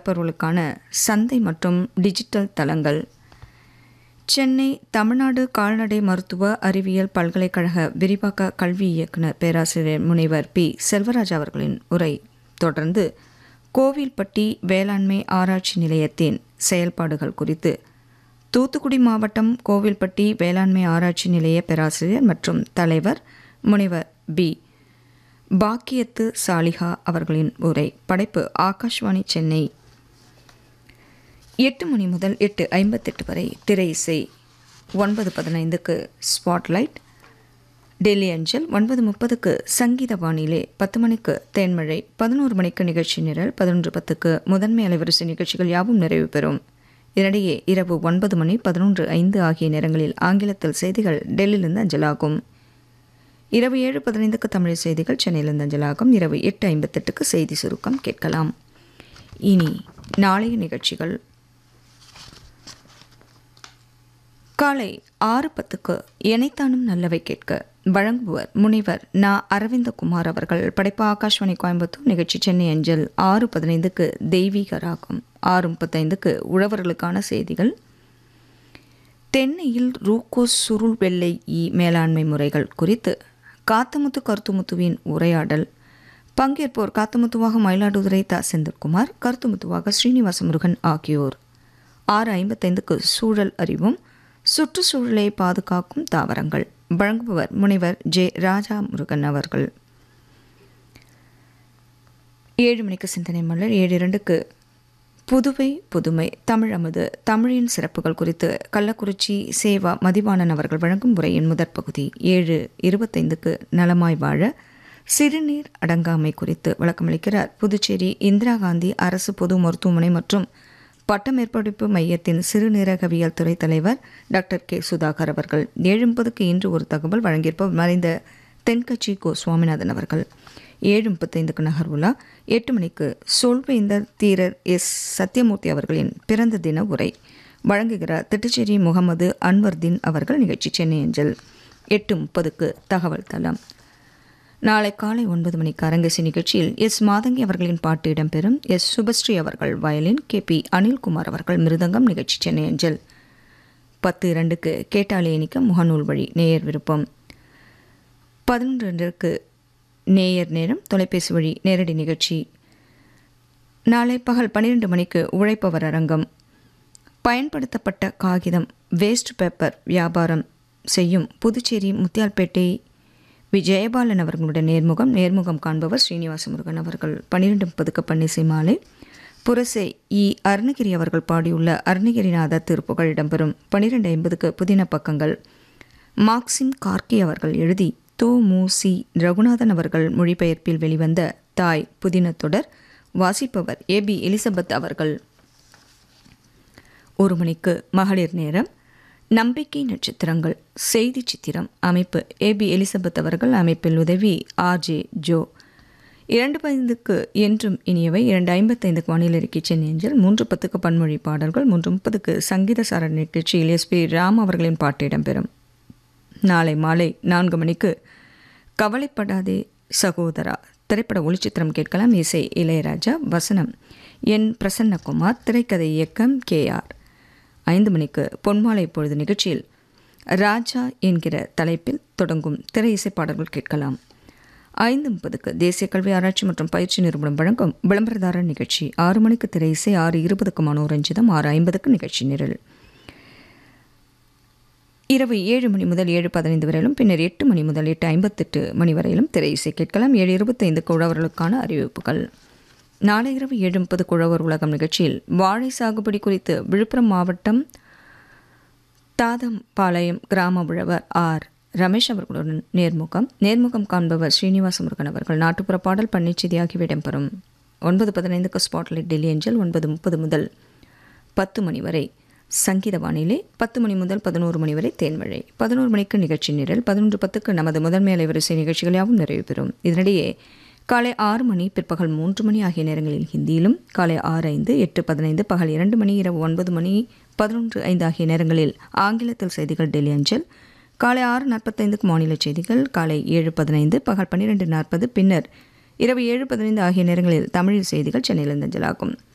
வளர்ப்பவர்களுக்கான சந்தை மற்றும் டிஜிட்டல் தளங்கள் சென்னை தமிழ்நாடு கால்நடை மருத்துவ அறிவியல் பல்கலைக்கழக விரிவாக்க கல்வி இயக்குனர் பேராசிரியர் முனைவர் பி செல்வராஜ் அவர்களின் உரை தொடர்ந்து கோவில்பட்டி வேளாண்மை ஆராய்ச்சி நிலையத்தின் செயல்பாடுகள் குறித்து தூத்துக்குடி மாவட்டம் கோவில்பட்டி வேளாண்மை ஆராய்ச்சி நிலைய பேராசிரியர் மற்றும் தலைவர் முனைவர் பி பாக்கியத்து சாலிஹா அவர்களின் உரை படைப்பு ஆகாஷ்வாணி சென்னை எட்டு மணி முதல் எட்டு ஐம்பத்தெட்டு வரை திரை இசை ஒன்பது பதினைந்துக்கு ஸ்பாட்லைட் டெல்லி அஞ்சல் ஒன்பது முப்பதுக்கு சங்கீத வானிலை பத்து மணிக்கு தேன்மழை பதினோரு மணிக்கு நிகழ்ச்சி நிரல் பதினொன்று பத்துக்கு முதன்மை அலைவரிசை நிகழ்ச்சிகள் யாவும் நிறைவு பெறும் இதனிடையே இரவு ஒன்பது மணி பதினொன்று ஐந்து ஆகிய நேரங்களில் ஆங்கிலத்தில் செய்திகள் டெல்லியிலிருந்து அஞ்சலாகும் இரவு ஏழு பதினைந்துக்கு தமிழ் செய்திகள் சென்னையிலிருந்து அஞ்சலாகும் இரவு எட்டு ஐம்பத்தெட்டுக்கு செய்தி சுருக்கம் கேட்கலாம் இனி நாளைய நிகழ்ச்சிகள் காலை ஆறு பத்துக்கு எனைத்தானும் நல்லவை கேட்க வழங்குவர் முனைவர் நா அரவிந்தகுமார் அவர்கள் படைப்பு ஆகாஷ்வாணி கோயம்புத்தூர் நிகழ்ச்சி சென்னை அஞ்சல் ஆறு பதினைந்துக்கு தெய்வீக ராகம் ஆறு முப்பத்தைந்துக்கு உழவர்களுக்கான செய்திகள் தென்னையில் ரூக்கோஸ் சுருள் வெள்ளை ஈ மேலாண்மை முறைகள் குறித்து காத்தமுத்து கருத்துமுத்துவின் உரையாடல் பங்கேற்போர் காத்தமுத்துவாக மயிலாடுதுறை த செந்தில்குமார் கருத்துமுத்துவாக ஸ்ரீனிவாச முருகன் ஆகியோர் ஆறு ஐம்பத்தைந்துக்கு சூழல் அறிவும் சுற்றுச்சூழலை பாதுகாக்கும் தாவரங்கள் வழங்குபவர் முனைவர் ஜே ராஜா முருகன் அவர்கள் ஏழு மணிக்கு சிந்தனை மலர் ஏழு இரண்டுக்கு புதுவை புதுமை தமிழ் அமுது தமிழின் சிறப்புகள் குறித்து கள்ளக்குறிச்சி சேவா மதிவாணன் அவர்கள் வழங்கும் உரையின் முதற் பகுதி ஏழு இருபத்தைந்துக்கு நலமாய் வாழ சிறுநீர் அடங்காமை குறித்து விளக்கமளிக்கிறார் புதுச்சேரி இந்திரா காந்தி அரசு பொது மருத்துவமனை மற்றும் பட்டமேற்படிப்பு மையத்தின் சிறுநீரகவியல் துறை தலைவர் டாக்டர் கே சுதாகர் அவர்கள் ஏழு முப்பதுக்கு இன்று ஒரு தகவல் வழங்கியிருப்பவர் மறைந்த தென்கட்சி கோ சுவாமிநாதன் அவர்கள் ஏழு முப்பத்தைந்துக்கு நகர்வுலா எட்டு மணிக்கு சொல்வேந்தர் தீரர் எஸ் சத்யமூர்த்தி அவர்களின் பிறந்த தின உரை வழங்குகிறார் திட்டுச்சேரி முகமது அன்வர்தீன் அவர்கள் நிகழ்ச்சி சென்னை அஞ்சல் எட்டு முப்பதுக்கு தகவல் தளம் நாளை காலை ஒன்பது மணிக்கு அரங்கசி நிகழ்ச்சியில் எஸ் மாதங்கி அவர்களின் பாட்டு இடம்பெறும் எஸ் சுபஸ்ரீ அவர்கள் வயலின் கே பி அனில்குமார் அவர்கள் மிருதங்கம் நிகழ்ச்சி சென்னை அஞ்சல் பத்து இரண்டுக்கு கேட்டாலே இனிக்க முகநூல் வழி நேயர் விருப்பம் பதினொன்று ரெண்டுக்கு நேயர் நேரம் தொலைபேசி வழி நேரடி நிகழ்ச்சி நாளை பகல் பன்னிரெண்டு மணிக்கு உழைப்பவர் அரங்கம் பயன்படுத்தப்பட்ட காகிதம் வேஸ்ட் பேப்பர் வியாபாரம் செய்யும் புதுச்சேரி முத்தியால்பேட்டை வி ஜெயபாலன் அவர்களுடைய நேர்முகம் நேர்முகம் காண்பவர் ஸ்ரீனிவாச முருகன் அவர்கள் பன்னிரெண்டு முப்பதுக்கு பன்னிசை மாலை புரசை இ அருணகிரி அவர்கள் பாடியுள்ள அருணகிரிநாத திருப்புகள் இடம்பெறும் பன்னிரெண்டு ஐம்பதுக்கு புதின பக்கங்கள் மார்க்சிம் கார்கி அவர்கள் எழுதி தோ மு சி ரகுநாதன் அவர்கள் மொழிபெயர்ப்பில் வெளிவந்த தாய் புதின தொடர் வாசிப்பவர் ஏ பி எலிசபெத் அவர்கள் ஒரு மணிக்கு மகளிர் நேரம் நம்பிக்கை நட்சத்திரங்கள் செய்தி சித்திரம் அமைப்பு ஏபி எலிசபெத் அவர்கள் அமைப்பில் உதவி ஆர் ஜே ஜோ இரண்டு பதினைந்துக்கு என்றும் இனியவை இரண்டு ஐம்பத்தைந்துக்கு வானிலை அறிக்கை சென்னை அஞ்சல் மூன்று பத்துக்கு பன்மொழி பாடல்கள் மூன்று முப்பதுக்கு சங்கீத சாரண நிகழ்ச்சியில் எஸ் பி ராம் அவர்களின் பாட்டு இடம்பெறும் நாளை மாலை நான்கு மணிக்கு கவலைப்படாதே சகோதரா திரைப்பட ஒளிச்சித்திரம் கேட்கலாம் இசை இளையராஜா வசனம் என் பிரசன்னகுமார் திரைக்கதை இயக்கம் கே ஆர் ஐந்து மணிக்கு பொன்மாலை பொழுது நிகழ்ச்சியில் ராஜா என்கிற தலைப்பில் தொடங்கும் திரை இசை பாடல்கள் கேட்கலாம் ஐந்து முப்பதுக்கு தேசிய கல்வி ஆராய்ச்சி மற்றும் பயிற்சி நிறுவனம் வழங்கும் விளம்பரதாரர் நிகழ்ச்சி ஆறு மணிக்கு திரை இசை ஆறு இருபதுக்கு மனோரஞ்சிதம் ஆறு ஐம்பதுக்கு நிகழ்ச்சி நிரல் இரவு ஏழு மணி முதல் ஏழு பதினைந்து வரையிலும் பின்னர் எட்டு மணி முதல் எட்டு ஐம்பத்தெட்டு மணி வரையிலும் திரை இசை கேட்கலாம் ஏழு இருபத்தைந்துக்கு உழவர்களுக்கான அறிவிப்புகள் நாளை இரவு ஏழு முப்பது குழவர் உலகம் நிகழ்ச்சியில் வாழை சாகுபடி குறித்து விழுப்புரம் மாவட்டம் தாதம்பாளையம் கிராம உழவர் ஆர் ரமேஷ் அவர்களுடன் நேர்முகம் நேர்முகம் காண்பவர் ஸ்ரீனிவாச முருகன் அவர்கள் நாட்டுப்புற பாடல் பன்னிச்செய்தி ஆகியவை இடம்பெறும் ஒன்பது பதினைந்துக்கு ஸ்பாட்லைட் டெல்லி ஏஞ்சல் ஒன்பது முப்பது முதல் பத்து மணி வரை சங்கீத வானிலை பத்து மணி முதல் பதினோரு மணி வரை தேன்மழை பதினோரு மணிக்கு நிகழ்ச்சி நிரல் பதினொன்று பத்துக்கு நமது முதன்மை அலைவரிசை நிகழ்ச்சிகள் யாவும் நிறைவு பெறும் இதனிடையே காலை ஆறு மணி பிற்பகல் மூன்று மணி ஆகிய நேரங்களில் ஹிந்தியிலும் காலை ஆறு ஐந்து எட்டு பதினைந்து பகல் இரண்டு மணி இரவு ஒன்பது மணி பதினொன்று ஐந்து ஆகிய நேரங்களில் ஆங்கிலத்தில் செய்திகள் டெல்லி அஞ்சல் காலை ஆறு நாற்பத்தைந்துக்கு மாநில செய்திகள் காலை ஏழு பதினைந்து பகல் பன்னிரெண்டு நாற்பது பின்னர் இரவு ஏழு பதினைந்து ஆகிய நேரங்களில் தமிழில் செய்திகள் சென்னையிலிருந்து அஞ்சலாகும்